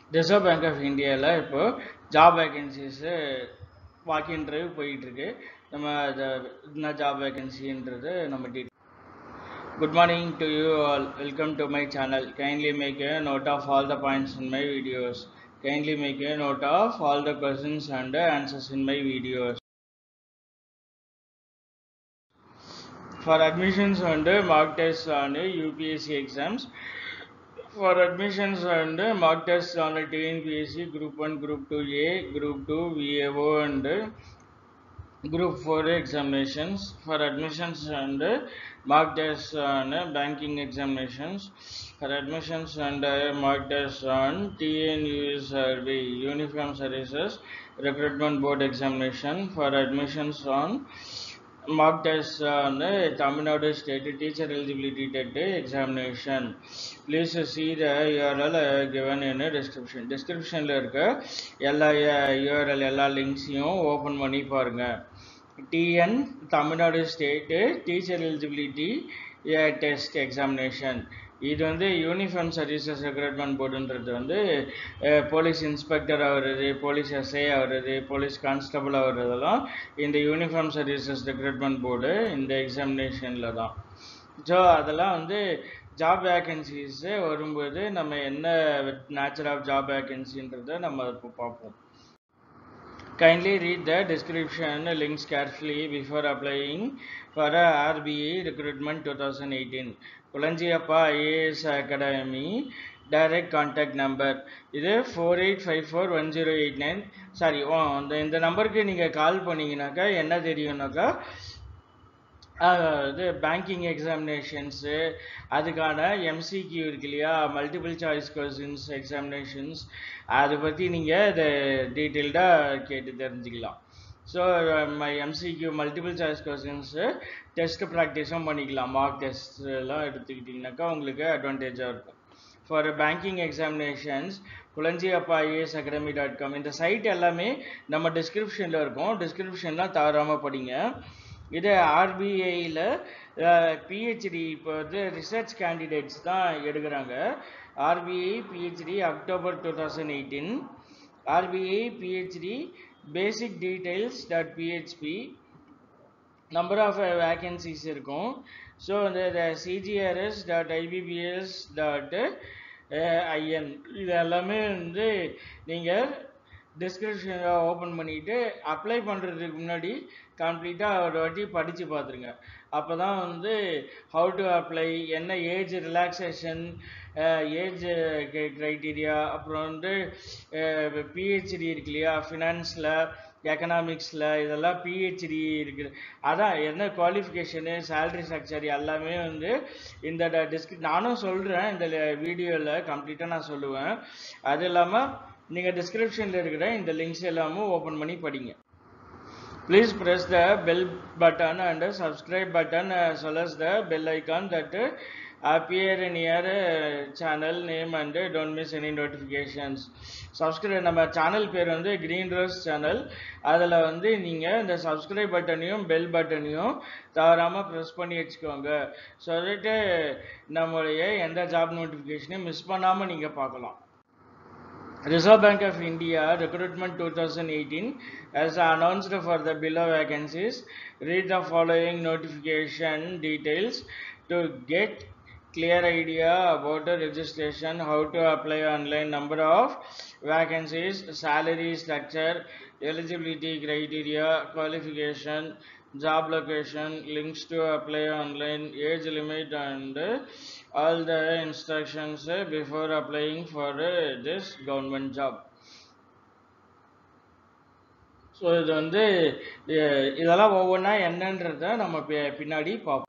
Reserve Bank of இந்தியாவில் இப்போ job vacancies walk interview போயிட்டுருக்கு நம்ம அதை என்ன ஜாப் வேகன்சின்றது நம்ம டீ Good morning to you all. Welcome to my channel. Kindly make a note of all the points in my videos. Kindly make a note of all the questions and the answers in my videos. For admissions and mock tests on UPSC exams, for admissions and mock tests on TNPSC Group 1, Group 2A, Group 2, VAO and Group 4 examinations for admissions and uh, mock tests on uh, banking examinations for admissions and uh, mock tests on TNU survey uniform services recruitment board examination for admissions on mock tests on uh, Tamil Nadu state teacher eligibility test examination please see the URL uh, given in the description descriptionல இருக்க எல்லா URL எல்லா லிங்க்ஸையும் open பண்ணி பாருங்க TN Tamil Nadu state teacher eligibility test examination இது வந்து uniform services recruitment போர்டுன்றது வந்து போலீஸ் இன்ஸ்பெக்டர் ஆகுறது போலீஸ் எஸ்ஐ ஆகுறது போலீஸ் கான்ஸ்டபிள் ஆகுறதெல்லாம் இந்த யூனிஃபார்ம் சர்வீசஸ் ரெக்ரூட்மெண்ட் போர்டு இந்த எக்ஸாமினேஷனில் தான் ஸோ அதெல்லாம் வந்து ஜாப் வேகன்சிஸு வரும்போது நம்ம என்ன நேச்சர் ஆஃப் ஜாப் வேகன்சின்றதை நம்ம இப்போ பார்ப்போம் Kindly read the description links carefully before applying for a RBA recruitment 2018. Kulanjiappa IAS academy direct contact number இது four eight five four one zero eight nine sorry ஓ இந்த இந்த நம்பருக்கு நீங்கள் கால் பண்ணிங்கனாக்கா என்ன தெரியும்னாக்கா இது பேங்கிங் எக்ஸாமினேஷன்ஸு அதுக்கான எம்சிக்யூ இருக்கு இல்லையா மல்டிபிள் சாய்ஸ் கொஸ்டின்ஸ் எக்ஸாமினேஷன்ஸ் அதை பற்றி நீங்கள் இதை டீட்டெயில்டாக கேட்டு தெரிஞ்சுக்கலாம் so MCQ multiple choice questions test ப்ராக்டிஸும் பண்ணிக்கலாம் மார்க் டெஸ்ட்லாம் எடுத்துக்கிட்டிங்கனாக்கா உங்களுக்கு அட்வான்டேஜாக இருக்கும் for banking examinations Kulanjiappa IAS academy dot com இந்த சைட் எல்லாமே நம்ம டிஸ்கிரிப்ஷனில் இருக்கும் டிஸ்கிரிப்ஷன்லாம் தவறாமல் படிங்க இது ஆர்பிஐயில் பிஹெச்டி இப்போ வந்து ரிசர்ச் கேண்டிடேட்ஸ் தான் எடுக்கிறாங்க RBI PhD October two thousand eighteen RBI PhD basic details dot PHP number of vacancies இருக்கும் ஸோ இந்த CGRS dot IBPS dot IN இது எல்லாமே வந்து நீங்கள் டிஸ்கிரிப்ஷனை ஓப்பன் பண்ணிவிட்டு அப்ளை பண்ணுறதுக்கு முன்னாடி கம்ப்ளீட்டாக ஒரு வாட்டி படித்து பார்த்துருங்க அப்போ தான் வந்து ஹவு டு அப்ளை என்ன ஏஜ் ரிலாக்ஸேஷன் ஏஜ் க்ரைட்டீரியா அப்புறம் வந்து பிஹெச்டி இருக்கு இல்லையா ஃபினான்ஸில் எக்கனாமிக்ஸில் இதெல்லாம் பிஹெச்டி இருக்குது அதான் என்ன குவாலிஃபிகேஷனு சேல்ரி ஸ்ட்ரக்சர் எல்லாமே வந்து இந்த டிஸ்கிரி நானும் சொல்கிறேன் இந்த வீடியோவில் கம்ப்ளீட்டாக நான் சொல்லுவேன் அது இல்லாமல் நீங்கள் டிஸ்கிரிப்ஷனில் இருக்கிற இந்த லிங்க்ஸ் எல்லாமும் ஓப்பன் பண்ணி படிங்க Please press the bell button and subscribe button as well as the bell icon that appear in your channel name and don't miss any notifications. Subscribe நம்ம சேனல் பேர் வந்து கிரீன் ரோஸ் சேனல் அதில் வந்து நீங்கள் இந்த subscribe பட்டனையும் bell பட்டனையும் தவறாமல் ப்ரெஸ் பண்ணி வச்சுக்கோங்க சொல்லிட்டு நம்மளுடைய எந்த ஜாப் நோட்டிஃபிகேஷனையும் மிஸ் பண்ணாமல் நீங்கள் பார்க்கலாம் Reserve Bank of India Recruitment 2018 has announced for the below vacancies. Read the following notification details to get clear idea about the registration, how to apply online, number of vacancies, salary structure, eligibility criteria, qualification, job location, links to apply online, age limit and all the instructions before applying for this government job. So இது வந்து இதெல்லாம் ஒவ்வொன்றா என்னன்றத நம்ம பின்னாடி பார்ப்போம்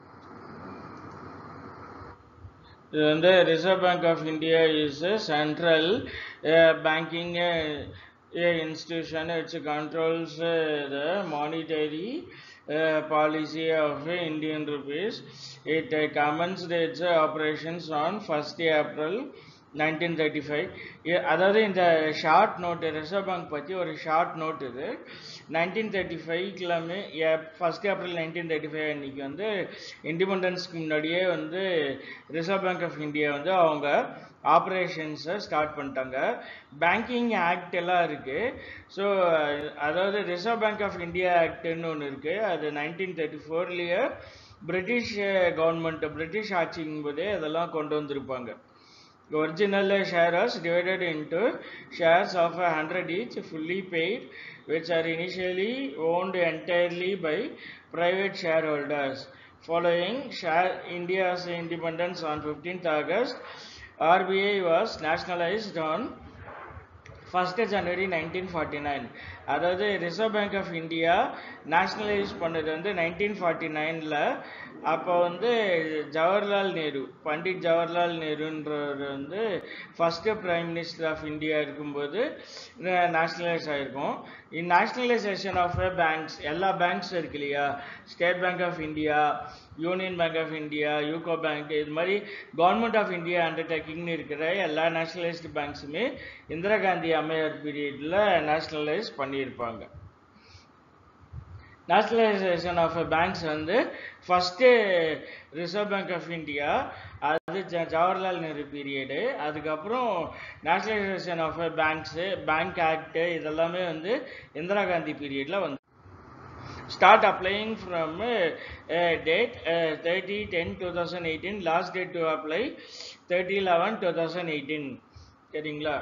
இது வந்து Reserve Bank of India is central banking institution which controls uh, the monetary uh, policy of Indian rupees. It uh, commenced its operations on 1st April nineteen thirty five அதாவது இந்த ஷார்ட் நோட்டு ரிசர்வ் பேங்க் பற்றி ஒரு short note இது nineteen thirty ஃபைவ்க்கெல்லாமே first April nineteen thirty five அன்றைக்கி வந்து இண்டிபெண்டன்ஸ்க்கு முன்னாடியே வந்து ரிசர்வ் பேங்க் ஆஃப் இந்தியா வந்து அவங்க ஆப்ரேஷன்ஸை ஸ்டார்ட் பண்ணிட்டாங்க பேங்கிங் ஆக்ட் எல்லாம் இருக்குது ஸோ அதாவது ரிசர்வ் பேங்க் ஆஃப் இந்தியா ஆக்ட்னு ஒன்று இருக்குது அது நைன்டீன் தேர்ட்டி ஃபோர்லேயே பிரிட்டிஷ் கவர்மெண்ட் பிரிட்டிஷ் ஆட்சிங்கும் போதே அதெல்லாம் கொண்டு வந்திருப்பாங்க original shares divided into shares of a hundred each fully paid which are initially owned entirely by private shareholders following share india's independence on 15th august rbi was nationalized on first January nineteen forty nine அதாவது Reserve Bank of India nationalise பண்ணது வந்து nineteen forty நைனில் அப்போ வந்து ஜவஹர்லால் நேரு பண்டிட் ஜவஹர்லால் நேருன்றவர் வந்து first prime minister of India இருக்கும்போது nationalise ஆகிருக்கும் இன் நேஷ்னலைசேஷன் ஆஃப் பேங்க்ஸ் எல்லா பேங்க்ஸ் இருக்கு இல்லையா State Bank of India Union Bank of India UCO Bank இது மாதிரி கவர்மெண்ட் ஆஃப் இந்தியா அண்டர்டேக்கிங்னு இருக்கிற எல்லா நேஷ்னலைஸ்டு பேங்க்ஸுமே இந்திரா காந்தி அம்மையார் பீரியடில் நேஷ்னலைஸ் பண்ணியிருப்பாங்க நேஷ்னலைசேஷன் ஆஃப் பேங்க்ஸ் வந்து first Reserve Bank of India அது ஜ- ஜவஹர்லால் நேரு பீரியடு அதுக்கப்புறம் nationalisation of banks bank act இதெல்லாமே வந்து இந்திரா காந்தி பீரியடில் வந்து start applying from uh, uh, date uh, 30 10 2018 last date to apply 30 11 2018 சரிங்களா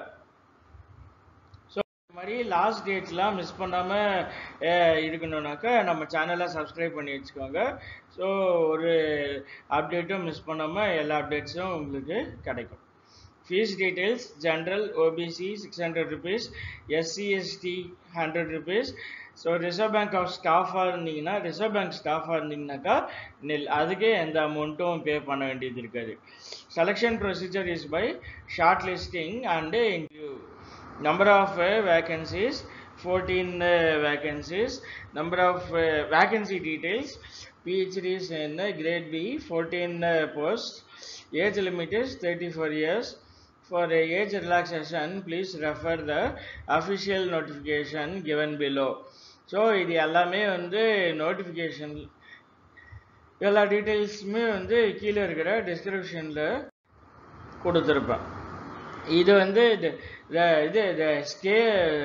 ஸோ இந்த மாதிரி லாஸ்ட் டேட்லாம் மிஸ் பண்ணாமல் இருக்கணும்னாக்கா நம்ம சேனலை சப்ஸ்கிரைப் பண்ணி வச்சுக்கோங்க ஸோ ஒரு அப்டேட்டும் மிஸ் பண்ணாமல் எல்லா அப்டேட்ஸும் உங்களுக்கு கிடைக்கும் fees details general OBC six hundred rupees SC ST hundred rupees so Reserve Bank of ஸ்டாஃபாக இருந்தீங்கன்னா ரிசர்வ் பேங்க் ஸ்டாஃபாக இருந்தீங்கன்னாக்கா நெல் அதுக்கே எந்த அமௌண்ட்டும் பே பண்ண வேண்டியது இருக்காது selection procedure is by shortlisting and interview number of uh, vacancies 14 uh, vacancies number of uh, vacancy details phds in uh, grade b 14 uh, posts age limit is 34 years for a age relaxation please refer the official notification given below so இது எல்லாமே வந்து notification எல்லா டீட்டெயில்ஸுமே வந்து கீழே இருக்கிற டிஸ்கிரிப்ஷனில் கொடுத்துருப்பேன் இது வந்து இது the- இது ஸ்டே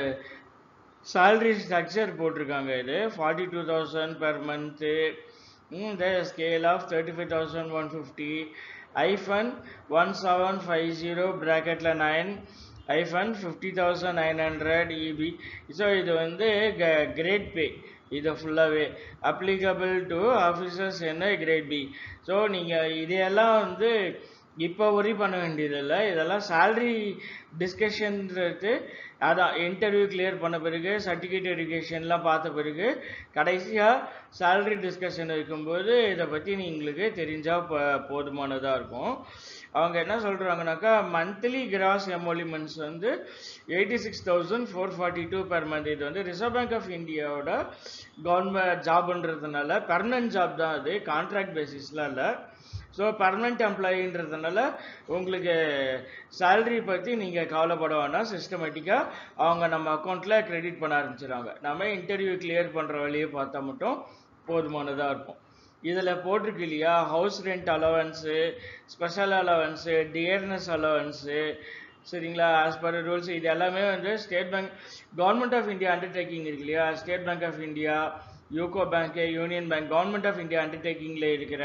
salary ஸ்ட்ரக்சர் போட்டிருக்காங்க இது forty two thousand per month இந்த scale of thirty five thousand one fifty hyphen one seven five zero ப்ராக்கெட்டில் nine hyphen fifty thousand nine hundred EB so இது வந்து கிரேட் பே இது ஃபுல்லாகவே applicable to officers என்ன grade B so நீங்கள் இதையெல்லாம் வந்து இப்போ ஒரி பண்ண வேண்டியதில்லை இதெல்லாம் salary டிஸ்கஷன்றது அதான் இன்டர்வியூ கிளியர் பண்ண பிறகு சர்டிஃபிகேட் எஜுகேஷன்லாம் பார்த்த பிறகு கடைசியாக salary டிஸ்கஷன் இருக்கும்போது இதை பற்றி உங்களுக்கு தெரிஞ்சால் ப போதுமானதாக இருக்கும் அவங்க என்ன சொல்கிறாங்கனாக்கா மந்த்லி கிராஸ் எமோலிமெண்ட்ஸ் வந்து eighty six thousand four forty two per month இது வந்து ரிசர்வ் பேங்க் ஆஃப் இந்தியாவோட கவர்மெண்ட் ஜாப்ன்றதுனால பெர்மனன்ட் ஜாப் தான் அது கான்ட்ராக்ட் பேசிஸ்லாம் இல்லை ஸோ பர்மனெண்ட் எம்ப்ளாயின்றதுனால உங்களுக்கு salary பற்றி நீங்கள் கவலைப்பட வேண்டாம் சிஸ்டமேட்டிக்காக அவங்க நம்ம அக்கௌண்ட்டில் கிரெடிட் பண்ண ஆரம்பிச்சிடுவாங்க நம்ம இன்டர்வியூ கிளியர் பண்ணுற வழியை பார்த்தா மட்டும் போதுமானதாக இருக்கும் இதில் போட்டிருக்கு இல்லையா house rent allowance special allowance dearness allowance சரிங்களா ஆஸ் பர் ரூல்ஸ் இது எல்லாமே வந்து State Bank government of India undertaking இருக்கு இல்லையா State Bank of India UCO Bank Union Bank government of India அண்டர்டேக்கிங்கில் இருக்கிற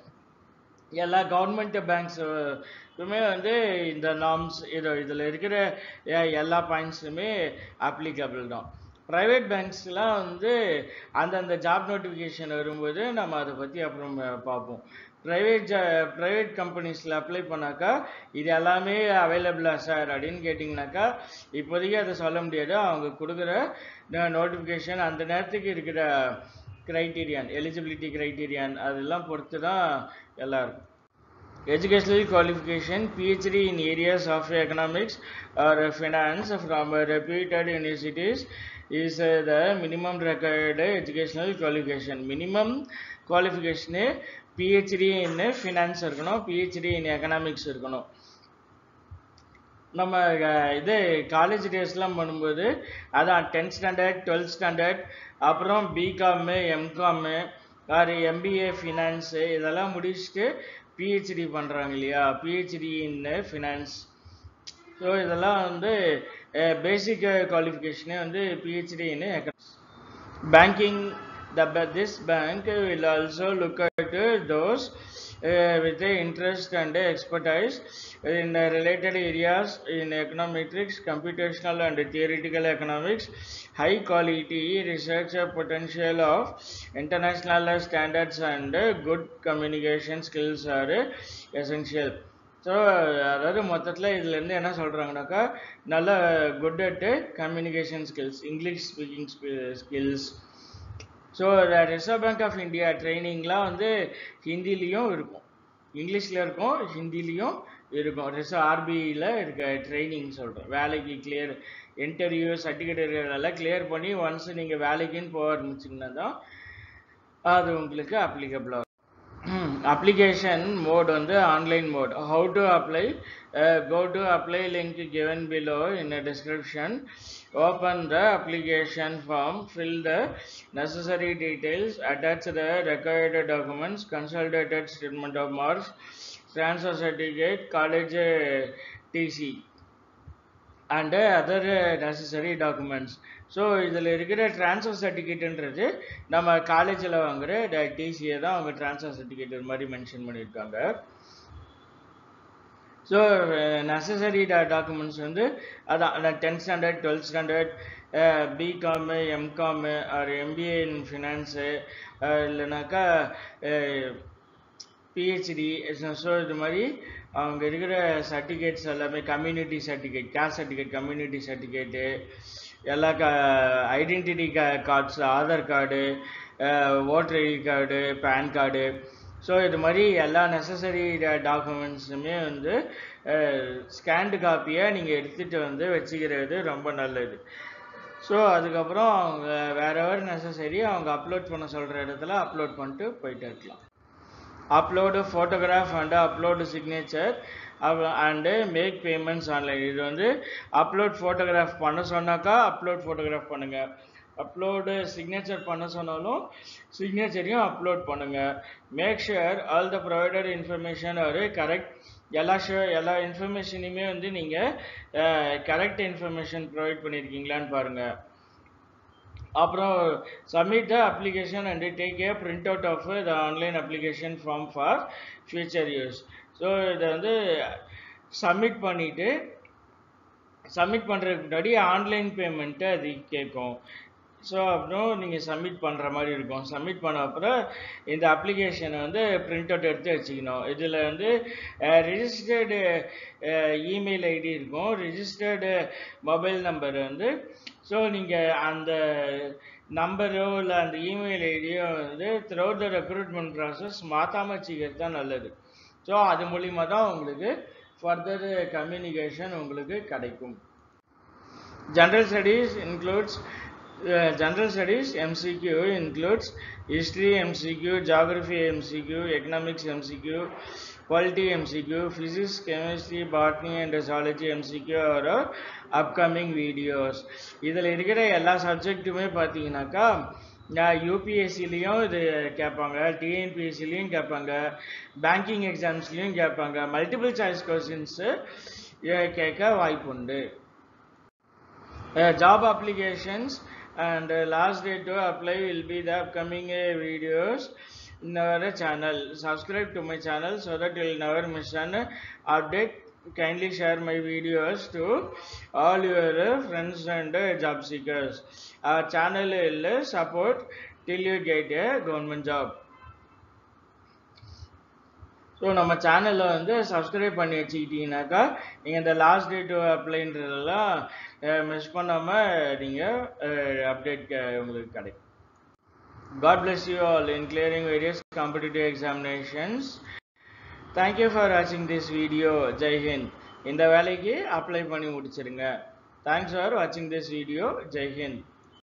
எல்லா கவர்மெண்ட் பேங்க்ஸுமே வந்து இந்த நார்ம்ஸ் இது இதில் இருக்கிற எ- எல்லா பாயிண்ட்ஸுமே அப்ளிகபிள் தான் ப்ரைவேட் பேங்க்ஸ்லாம் வந்து அந்தந்த ஜாப் நோட்டிஃபிகேஷன் வரும்போது நம்ம அதை பற்றி அப்புறம் அஹ், பார்ப்போம் ப்ரைவேட் ஜா ப்ரைவேட் கம்பெனிஸில் அப்ளை பண்ணாக்கா இது எல்லாமே அவைலபிளா சார் அப்படின்னு கேட்டிங்கனாக்கா இப்போதைக்கு அதை சொல்ல முடியாது அவங்க கொடுக்குற நோட்டிஃபிகேஷன் அந்த நேரத்துக்கு இருக்கிற கிரைட்டீரியான் எலிஜிபிலிட்டி கிரைட்டீரியான் அதெல்லாம் பொறுத்து தான் எல்லாம் இருக்கும் Educational qualification PhD in areas of economics or finance from reputed universities is uh, the minimum required educational qualification. Minimum qualification PhD in finance இருக்கணும் PhD in economics இருக்கணும் நம்ம அஹ், இது காலேஜ் டேஸ்லாம் பண்ணும்போது அதான் டென்த் ஸ்டாண்டர்ட் டுவெல்த் ஸ்டாண்டர்ட் அப்புறம் BCom MCom or MBA finance இதெல்லாம் முடிச்சுட்டு பிஹெச்டி பண்ணுறாங்க இல்லையா பிஹெச்டி இன் ஃபினான்ஸ் ஸோ இதெல்லாம் வந்து பேசிக் குவாலிஃபிகேஷனே வந்து PhD in banking the ba- this bank will also look at uh, those uh, with the interest and expertise in the related areas in econometrics computational and theoretical economics high quality research potential of international standards and uh, good communication skills are uh, essential so அதாவது மொத்தத்தில் இதுலேருந்து என்ன சொல்கிறாங்கனாக்கா நல்ல good at communication skills English speaking skills so Reserve Bank of India ட்ரைனிங்லாம் வந்து ஹிந்திலையும் இருக்கும் இங்கிலீஷில் இருக்கும் ஹிந்திலையும் இருக்கும் ரிசர்வ் ஆர்பிஐயில் இருக்க ட்ரைனிங் சொல்கிறேன் வேலைக்கு கிளியர் இன்டர்வியூ சர்டிஃபிகேட் இதெல்லாம் கிளியர் பண்ணி ஒன்ஸ் நீங்கள் வேலைக்குன்னு போக ஆரம்பிச்சிங்கன்னா தான் அது உங்களுக்கு அப்ளிகபிள் ஆகும் அப்ளிகேஷன் மோட் வந்து online mode how to apply go to apply link given below in a description open the application form fill the necessary details attach the required documents consolidated statement of marks transfer certificate college uh, tc and other necessary documents so இதில் இருக்கிற transfer சர்டிஃபிகேட்டுன்றது நம்ம காலேஜில் வாங்குற டிசியை தான் அவங்க transfer certificate மாதிரி mention பண்ணியிருக்காங்க ஸோ நெசசரி டா டாக்குமெண்ட்ஸ் வந்து அதான் tenth standard twelfth standard BCom MCom or MBA in finance இல்லைனாக்கா பிஹெச்டி ஸோ இது மாதிரி அவங்க இருக்கிற சர்டிஃபிகேட்ஸ் எல்லாமே community certificate caste certificate community certificate எல்லா க ஐடென்டிட்டி கா cards Aadhaar card voter ID card PAN card so இது மாதிரி எல்லா நெசசரி டாக்குமெண்ட்ஸுமே வந்து ஸ்கேண்டு காப்பியை நீங்கள் எடுத்துகிட்டு வந்து வச்சுக்கிறது ரொம்ப நல்லது ஸோ அதுக்கப்புறம் அவங்க வேற எவர் நெசசரி அவங்க அப்லோட் பண்ண சொல்கிற இடத்துல அப்லோட் பண்ணிட்டு போயிட்டு இருக்கலாம் upload photograph and upload signature and make payments online இது வந்து அப்லோட் ஃபோட்டோகிராஃப் பண்ண சொன்னாக்கா அப்லோட் ஃபோட்டோகிராஃப் பண்ணுங்கள் அப்லோடு சிக்னேச்சர் பண்ண சொன்னாலும் சிக்னேச்சரையும் அப்லோட் பண்ணுங்கள் make sure all the provided information ஒரு கரெக்ட் எல்லா ஷோ எல்லா இன்ஃபர்மேஷனையுமே வந்து நீங்கள் கரெக்ட் இன்ஃபர்மேஷன் ப்ரொவைட் பண்ணியிருக்கீங்களான்னு பாருங்கள் அப்புறம் submit the application and take a print out of the online application form for future use so இதை வந்து சப்மிட் பண்ணிவிட்டு சப்மிட் பண்ணுறதுக்கு முன்னாடி ஆன்லைன் பேமெண்ட்டு அது கேட்கும் ஸோ அப்புறம் நீங்கள் சப்மிட் பண்ணுற மாதிரி இருக்கும் சப்மிட் பண்ண அப்புறம் இந்த அப்ளிகேஷனை வந்து பிரிண்ட் அவுட் எடுத்து வச்சுக்கணும் இதில் வந்து ரிஜிஸ்டர்டு இமெயில் ஐடி இருக்கும் ரிஜிஸ்டர்டு மொபைல் நம்பர் வந்து ஸோ நீங்கள் அந்த நம்பரோ இல்லை அந்த இமெயில் ஐடியோ வந்து த்ரூ த ரெக்ரூட்மெண்ட் ப்ராசஸ் மாற்றாமல் வச்சுக்கிறது தான் நல்லது ஸோ அது மூலிமா தான் உங்களுக்கு ஃபர்தர் கம்யூனிகேஷன் உங்களுக்கு கிடைக்கும் general studies includes general studies MCQ includes history MCQ geography MCQ economics MCQ quality MCQ, physics, chemistry, botany and zoology MCQ are upcoming videos. இதில் இருக்கிற எல்லா சப்ஜெக்ட்டுமே பார்த்தீங்கன்னாக்கா யூபிஎஸ்சிலையும் இது கேட்பாங்க டிஎன்பிஎஸ்சிலையும் கேட்பாங்க பேங்கிங் எக்ஸாம்ஸ்லையும் கேட்பாங்க மல்டிபிள் சாய்ஸ் கொஸ்டின்ஸு கேட்க வாய்ப்பு உண்டு job applications and uh, last date to apply will be the upcoming uh, videos in our channel subscribe to my channel so that you will never miss an update kindly share my videos to all your uh, friends and uh, job seekers our channel will uh, support till you get a government job so நம்ம சேனலில் வந்து subscribe பண்ணி வச்சுக்கிட்டீங்கன்னாக்கா நீங்கள் இந்த last date அப்ளைன்றதெல்லாம் miss பண்ணாமல் நீங்கள் update உங்களுக்கு கிடைக்கும் God bless you all in clearing various competitive examinations. Thank you for watching this video. Jai Hind. இந்த வேலைக்கு அப்ளை பண்ணி முடிச்சிருங்க தேங்க்ஸ் ஃபார் வாட்சிங் திஸ் வீடியோ ஜெய் ஹிந்த்